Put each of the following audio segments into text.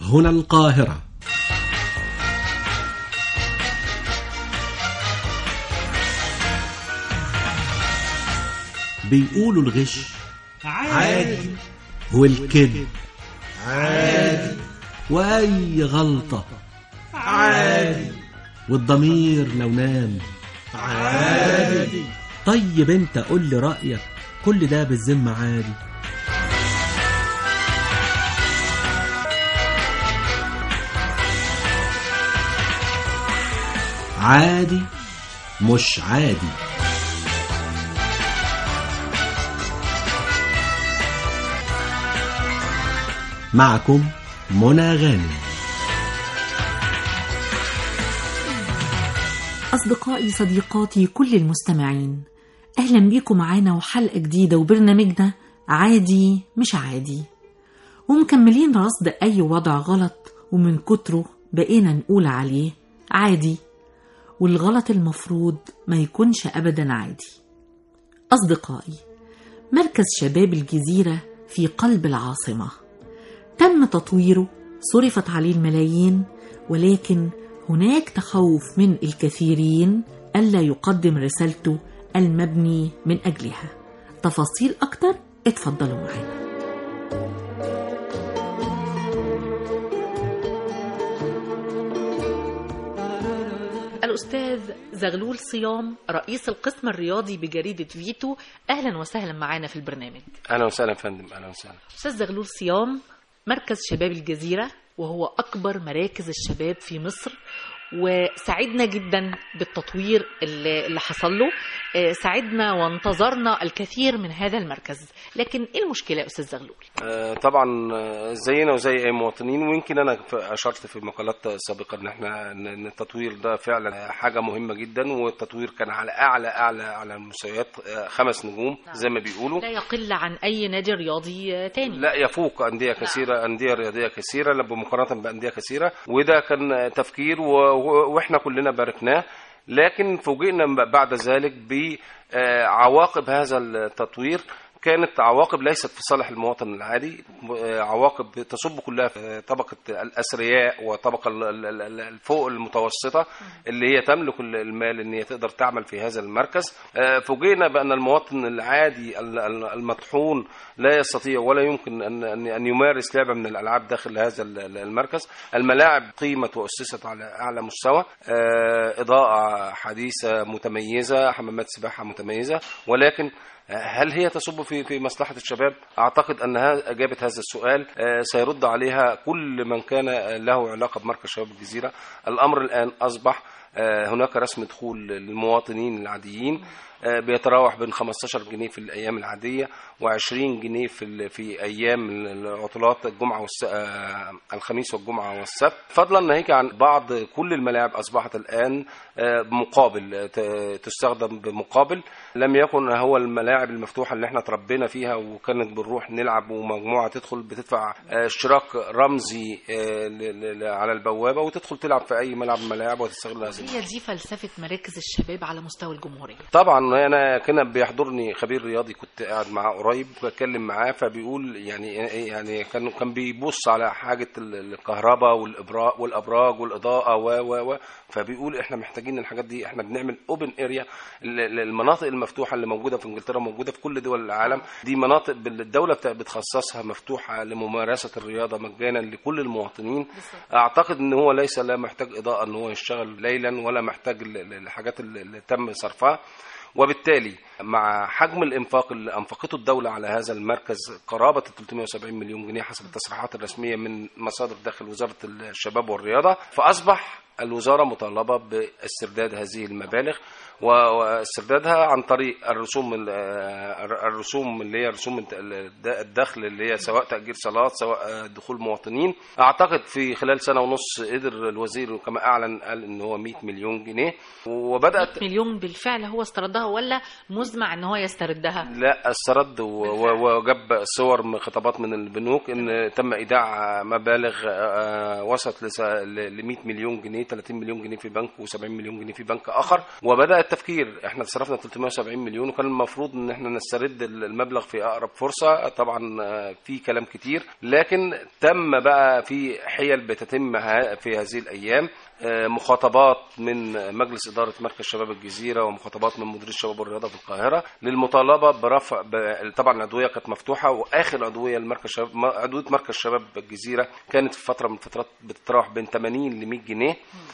هنا القاهرة بيقولوا الغش عادي والكذب عادي وأي غلطة عادي والضمير لو نام عادي طيب انت قول لي رأيك كل ده بالذمة عادي عادي مش عادي معكم منى غانم أصدقائي صديقاتي كل المستمعين أهلا بيكم معانا وحلقة جديدة وبرنامجنا عادي مش عادي ومكملين رصد أي وضع غلط ومن كتره بقينا نقول عليه عادي والغلط المفروض ما يكونش أبدا عادي أصدقائي مركز شباب الجزيرة في قلب العاصمة تم تطويره صرفت عليه الملايين ولكن هناك تخوف من الكثيرين ألا يقدم رسالته المبني من أجلها تفاصيل أكتر اتفضلوا معنا الأستاذ زغلول صيام رئيس القسم الرياضي بجريدة فيتو أهلا وسهلا معنا في البرنامج اهلا وسهلا يا فندم اهلا وسهلا أستاذ زغلول صيام مركز شباب الجزيرة وهو أكبر مراكز الشباب في مصر وسعدنا جدا بالتطوير اللي اللي حصل له آه، سعدنا وانتظرنا الكثير من هذا المركز لكن ايه المشكله يا استاذ زغلول آه، طبعا آه، زينا وزي اي مواطنين ويمكن انا ف- اشرت في مقالات سابقه ان احنا ان إن التطوير ده فعلا حاجه مهمه جدا والتطوير كان على اعلى اعلى اعلى المستويات آه، خمس نجوم زي ما بيقولوا لا يقل عن اي نادي رياضي آه، تاني لا يفوق أندية كثيرة أندية رياضية كثيرة لا بمقارنة بأندية كثيرة وده كان تفكير و- و- وإحنا كلنا باركناه لكن فوجئنا بعد ذلك بعواقب هذا التطوير كانت عواقب ليست في صالح المواطن العادي آه، عواقب تصب كلها في طبقة الأثرياء وطبقة ال- ال- ال- الفوق المتوسطة اللي هي تملك ال- المال ان هي تقدر تعمل في هذا المركز آه، فوجئنا بأن المواطن العادي ال- ال- المطحون لا يستطيع ولا يمكن أن أن أن يمارس لعبة من الألعاب داخل هذا ال- ال- المركز الملاعب قيمت وأسست على أعلى مستوى آه، إضاءة حديثة متميزة حمامات سباحة متميزة ولكن هل هي تصب في في مصلحة الشباب؟ أعتقد أنها أجابة هذا السؤال آه، سيرد عليها كل من كان له علاقة بمركز شباب الجزيرة. الأمر الآن أصبح آه، هناك رسم دخول للمواطنين العاديين آه، بيتراوح بين 15 جنيه في الأيام العادية و20 جنيه في ال- في أيام العطلات الجمعة والس... آه، الخميس والجمعة والسبت فضلا ناهيك عن بعض كل الملاعب أصبحت الآن آه، بمقابل آه، ت- تستخدم بمقابل لم يكن هو الملاعب المفتوحة اللي احنا تربينا فيها وكانت بنروح نلعب ومجموعة تدخل بتدفع آه، اشتراك رمزي آه، ل- ل- على البوابة وتدخل تلعب في أي ملعب من الملاعب وتستغل هذه هي دي فلسفه مراكز الشباب على مستوى الجمهوريه طبعا انا كان بيحضرني خبير رياضي كنت قاعد معاه قريب بتكلم معاه فبيقول يعني يعني كان كان بيبص على حاجه ال- الكهرباء والابراج والابراج والاضاءه و و و فبيقول احنا محتاجين الحاجات دي احنا بنعمل اوبن اريا المناطق المفتوحه اللي موجوده في انجلترا موجوده في كل دول العالم دي مناطق بال- الدوله بتاع- بتخصصها مفتوحه لممارسه الرياضه مجانا لكل المواطنين اعتقد ان هو ليس لا محتاج اضاءه ان هو يشتغل ليلا ولا محتاج ال- ال- الحاجات اللي اللي تم صرفها وبالتالي مع حجم الانفاق اللي انفقته الدوله على هذا المركز قرابه 370 مليون جنيه حسب التصريحات الرسميه من مصادر داخل وزاره الشباب والرياضه فاصبح الوزاره مطالبه باسترداد هذه المبالغ و- واستردادها عن طريق الرسوم ال- آه، الرسوم اللي هي رسوم الد- الدخل اللي هي سواء تاجير صالات سواء دخول مواطنين اعتقد في خلال سنه ونص قدر الوزير كما اعلن قال ان هو 100 مليون جنيه وبدات مليون بالفعل هو استردها ولا مزمع ان هو يستردها لا استرد و- و- وجاب صور من خطابات من البنوك ان تم ايداع مبالغ آه، وصلت لس- ل 100 مليون جنيه 30 مليون جنيه في بنك و70 مليون جنيه في بنك اخر وبدا التفكير احنا صرفنا 370 مليون وكان المفروض ان احنا نسترد المبلغ في اقرب فرصه طبعا آه، في كلام كتير لكن تم بقى في حيل بتتم ه- في هذه الايام آه، مخاطبات من مجلس اداره مركز شباب الجزيره ومخاطبات من مدير الشباب والرياضه في القاهره للمطالبه برفع ب- طبعا العضويه كانت مفتوحه واخر عضويه لمركز شباب م- عضويه مركز شباب الجزيره كانت في فتره من الفترات بتتراوح بين 80 ل 100 جنيه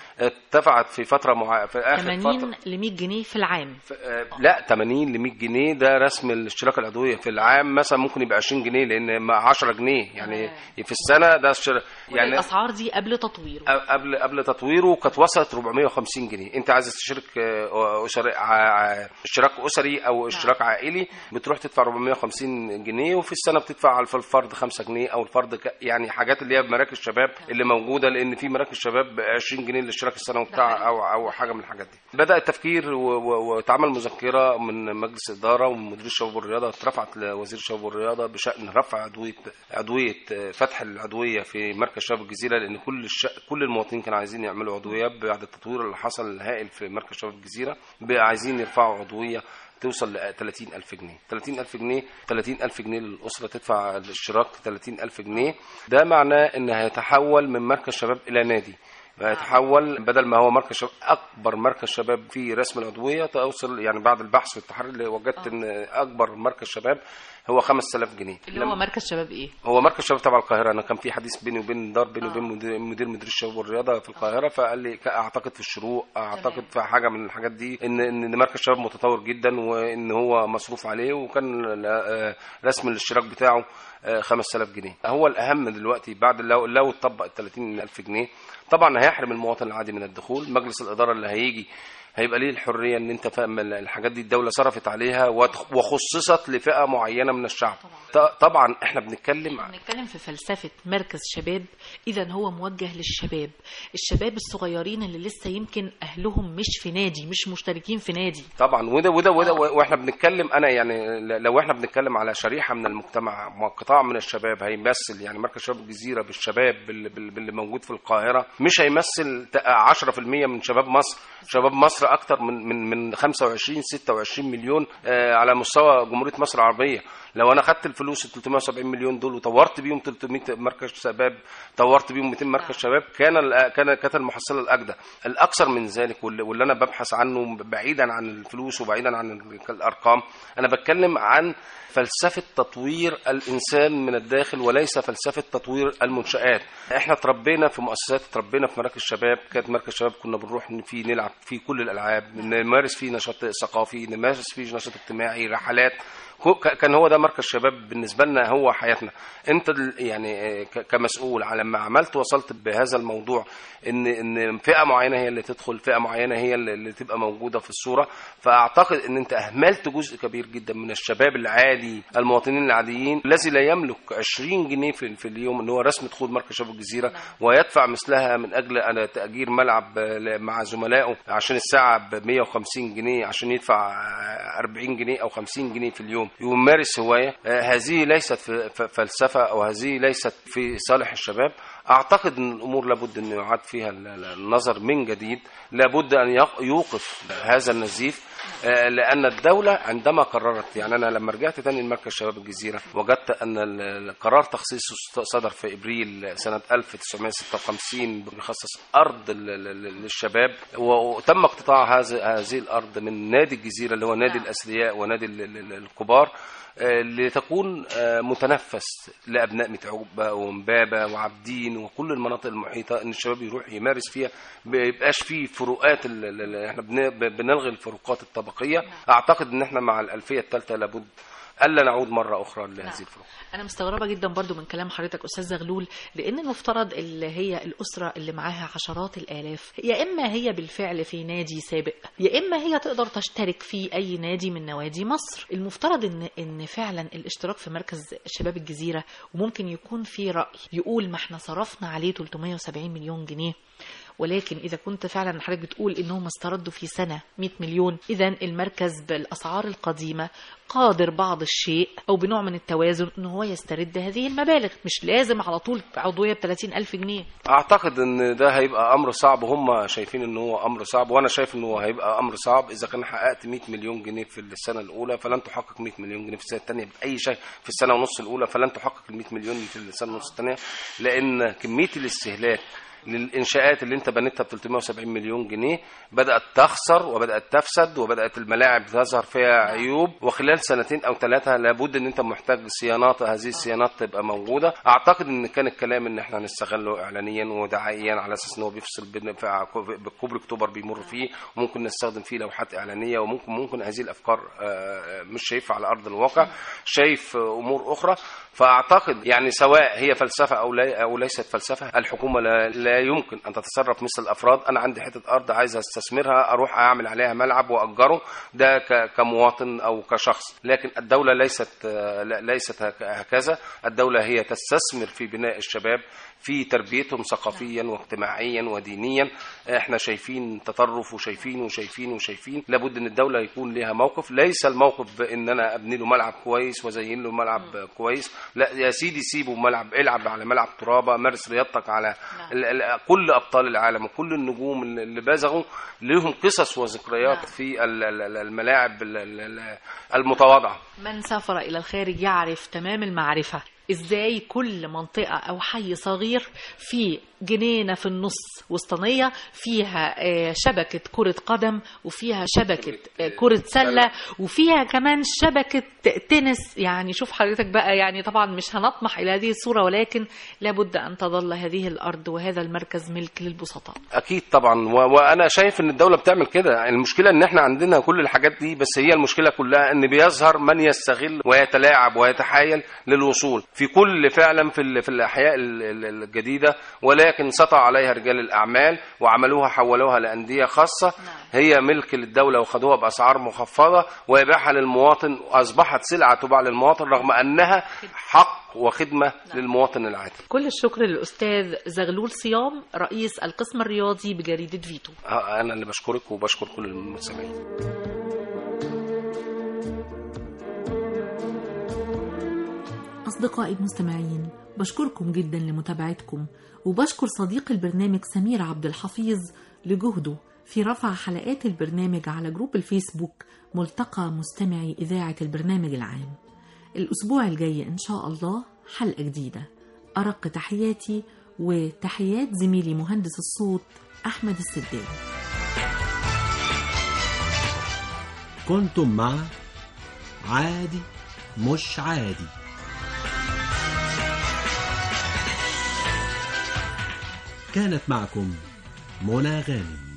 ارتفعت في فتره مع... في اخر 80 فتره ل 100 جنيه في العام ف- آه، لا 80 ل 100 جنيه ده رسم الاشتراك العضويه في العام مثلا ممكن يبقى 20 جنيه لان مع 10 جنيه يعني في السنه ده اشتراك يعني الاسعار دي قبل تطويره قبل قبل تطويره كانت وصلت 450 جنيه انت عايز تشترك آه، اسري ع- اشتراك اسري او اشتراك عائلي بتروح تدفع 450 جنيه وفي السنه بتدفع على الفرد 5 جنيه او الفرد ك... يعني حاجات اللي هي مراكز شباب اللي موجوده لان في مراكز شباب ب 20 جنيه الاشتراك السنوي بتاع او او حاجه من الحاجات دي بدا التفكير و- و- واتعمل مذكره من مجلس اداره ومن مدير الشباب والرياضه اترفعت لوزير الشباب والرياضه بشان رفع عضويه عضويه فتح العضويه في مركز شباب الجزيره لان كل الش... كل المواطنين كانوا عايزين يعملوا عضويه بعد التطوير اللي حصل الهائل في مركز شباب الجزيره بقى عايزين يرفعوا عضويه توصل ل 30000 جنيه 30000 جنيه 30000 جنيه للأسرة تدفع الاشتراك 30000 جنيه ده معناه إن هيتحول من مركز شباب إلى نادي هيتحول بدل ما هو مركز شباب اكبر مركز شباب في رسم العضويه توصل يعني بعد البحث والتحري اللي وجدت ان اكبر مركز شباب هو 5000 جنيه اللي هو مركز شباب ايه هو مركز شباب تبع القاهره انا كان في حديث بيني وبين دار بيني وبين مدير مدير مدير الشباب والرياضه في القاهره فقال لي ك- اعتقد في الشروق اعتقد في حاجه من الحاجات دي ان ان إن مركز شباب متطور جدا وان هو مصروف عليه وكان ال- آه، رسم الاشتراك بتاعه آه، 5000 جنيه هو الاهم دلوقتي بعد لو لو اتطبق ال 30000 جنيه طبعا هيحرم المواطن العادي من الدخول مجلس الاداره اللي هيجي هيبقى ليه الحريه ان انت فاهم ال- الحاجات دي الدوله صرفت عليها وتخ- وخصصت لفئه معينه من الشعب ط- طبعا احنا بنتكلم عن- بنتكلم في فلسفة مركز شباب إذا هو موجه للشباب الشباب الصغيرين اللي لسه يمكن أهلهم مش في نادي مش مشتركين في نادي طبعا وده وده وده واحنا بنتكلم انا يعني ل- لو احنا بنتكلم على شريحه من المجتمع قطاع من الشباب هيمثل يعني مركز شباب الجزيره بالشباب باللي, باللي موجود في القاهره مش هيمثل ت- 10% من شباب مصر شباب مصر اكتر من من من 25 26 مليون آه، على مستوى جمهوريه مصر العربيه لو انا خدت الفلوس ال 370 مليون دول وطورت بيهم 300 مركز شباب طورت بيهم 200 مركز شباب كان ال- كان كانت المحصله الاجدى الاكثر من ذلك واللي, واللي انا ببحث عنه بعيدا عن الفلوس وبعيدا عن ال- الارقام انا بتكلم عن فلسفه تطوير الانسان من الداخل وليس فلسفه تطوير المنشات احنا اتربينا في مؤسسات اتربينا في مراكز شباب كانت مركز شباب كنا بنروح فيه نلعب فيه كل الالعاب نمارس فيه نشاط ثقافي نمارس فيه نشاط اجتماعي رحلات كو- ك- كان هو ده مركز شباب بالنسبه لنا هو حياتنا انت ال- يعني آه، ك- كمسؤول على ما عملت وصلت بهذا الموضوع ان ان فئه معينه هي اللي تدخل فئه معينه هي اللي اللي تبقى موجوده في الصوره فاعتقد ان انت اهملت جزء كبير جدا من الشباب العادي المواطنين العاديين الذي لا يملك 20 جنيه في, في اليوم ان هو رسم دخول مركز شباب الجزيره ويدفع مثلها من اجل أن تاجير ملعب آه، ل- مع زملائه عشان الساعه ب 150 جنيه عشان يدفع آه، 40 جنيه او 50 جنيه في اليوم يمارس هوايه آه، هذه ليست في- ف- فلسفه او هذه ليست في صالح الشباب اعتقد ان الامور لابد ان يعاد فيها ال- ال- النظر من جديد لابد ان يق- يوقف هذا النزيف آه، لان الدوله عندما قررت يعني انا لما رجعت تاني لمركز شباب الجزيره وجدت ان ال- القرار تخصيصه صدر في ابريل سنه 1956 بيخصص ارض ال- ال- ال- للشباب وتم اقتطاع هذه هذه الارض من نادي الجزيره اللي هو نادي الاثرياء ونادي ال- ال- ال- الكبار آه، لتكون آه، متنفس لابناء متعوبه ومبابه وعابدين وكل المناطق المحيطه ان الشباب يروح يمارس فيها ما يبقاش فيه فروقات ال- ال- ال- احنا بن- بنلغي الفروقات الطبقيه اعتقد ان احنا مع الالفيه الثالثه لابد الا نعود مره اخرى لهذه الفروق أنا مستغربة جدا برضو من كلام حضرتك أستاذ زغلول لأن المفترض اللي هي الأسرة اللي معاها عشرات الآلاف يا إما هي بالفعل في نادي سابق يا إما هي تقدر تشترك في أي نادي من نوادي مصر المفترض إن إن فعلا الاشتراك في مركز شباب الجزيرة وممكن يكون في رأي يقول ما احنا صرفنا عليه 370 مليون جنيه ولكن اذا كنت فعلا حضرتك بتقول انهم استردوا في سنه 100 مليون اذا المركز بالاسعار القديمه قادر بعض الشيء أو بنوع من التوازن أنه هو يسترد هذه المبالغ مش لازم على طول عضوية ب 30 ألف جنيه اعتقد ان ده هيبقى امر صعب هم شايفين ان هو امر صعب وانا شايف ان هو هيبقى امر صعب اذا كان حققت 100 مليون جنيه في السنه الاولى فلن تحقق 100 مليون جنيه في السنه الثانيه باي شيء في السنه ونص الاولى فلن تحقق ال 100 مليون في السنه ونص الثانيه لان كميه الاستهلاك للانشاءات اللي انت بنيتها ب 370 مليون جنيه بدات تخسر وبدات تفسد وبدات الملاعب تظهر فيها عيوب وخلال سنتين او ثلاثه لابد ان انت محتاج صيانات هذه الصيانات تبقى موجوده اعتقد ان كان الكلام ان احنا هنستغله اعلانيا ودعائيا على اساس ان هو بيفصل بين في- بكوبري اكتوبر بيمر فيه وممكن نستخدم فيه لوحات اعلانيه وممكن ممكن هذه الافكار آه، مش شايفها على ارض الواقع شايف آه، امور اخرى فاعتقد يعني سواء هي فلسفه او لا او ليست فلسفه الحكومه لا, لا يمكن ان تتصرف مثل الافراد انا عندي حته ارض عايز استثمرها اروح اعمل عليها ملعب واجره ده ك- كمواطن او كشخص لكن الدوله ليست آه، لا- ليست هك- هكذا الدوله هي تستثمر في بناء الشباب في تربيتهم ثقافيا واجتماعيا ودينيا احنا شايفين تطرف وشايفين وشايفين وشايفين لابد ان الدوله يكون لها موقف ليس الموقف بان انا ابني له ملعب كويس وازين له ملعب كويس لا يا سيدي سيبه ملعب العب على ملعب ترابه مارس رياضتك على ال- ال- كل ابطال العالم وكل النجوم اللي اللي بازغوا لهم قصص وذكريات نعم. في ال- ال- ال- الملاعب ال- ال- ال- المتواضعه من سافر إلى الخارج يعرف تمام المعرفة ازاي كل منطقة او حي صغير في جنينة في النص وسطانية فيها آه، شبكة كرة قدم وفيها شبكة آه، كرة سلة وفيها كمان شبكة تنس يعني شوف حضرتك بقى يعني طبعا مش هنطمح الى هذه الصورة ولكن لابد ان تظل هذه الارض وهذا المركز ملك للبسطاء اكيد طبعا و... وانا شايف ان الدوله بتعمل كده المشكله ان احنا عندنا كل الحاجات دي بس هي المشكله كلها ان بيظهر من يستغل ويتلاعب ويتحايل للوصول في كل فعلا في ال... في الاحياء ال- ال- الجديده ولكن سطع عليها رجال الاعمال وعملوها حولوها لانديه خاصه هي ملك للدوله وخدوها باسعار مخفضه ويبيعها للمواطن واصبحت سلعه تباع للمواطن رغم انها حق وخدمه للمواطن العادي كل الشكر للاستاذ زغلول صيام رئيس القسم الرياضي بجريدة فيتو انا اللي بشكرك وبشكر كل المستمعين أصدقائي المستمعين بشكركم جدا لمتابعتكم وبشكر صديق البرنامج سمير عبد الحفيظ لجهده في رفع حلقات البرنامج على جروب الفيسبوك ملتقى مستمعي إذاعة البرنامج العام الأسبوع الجاي إن شاء الله حلقة جديدة أرق تحياتي وتحيات زميلي مهندس الصوت أحمد السداد كنتم مع عادي مش عادي كانت معكم منى غانم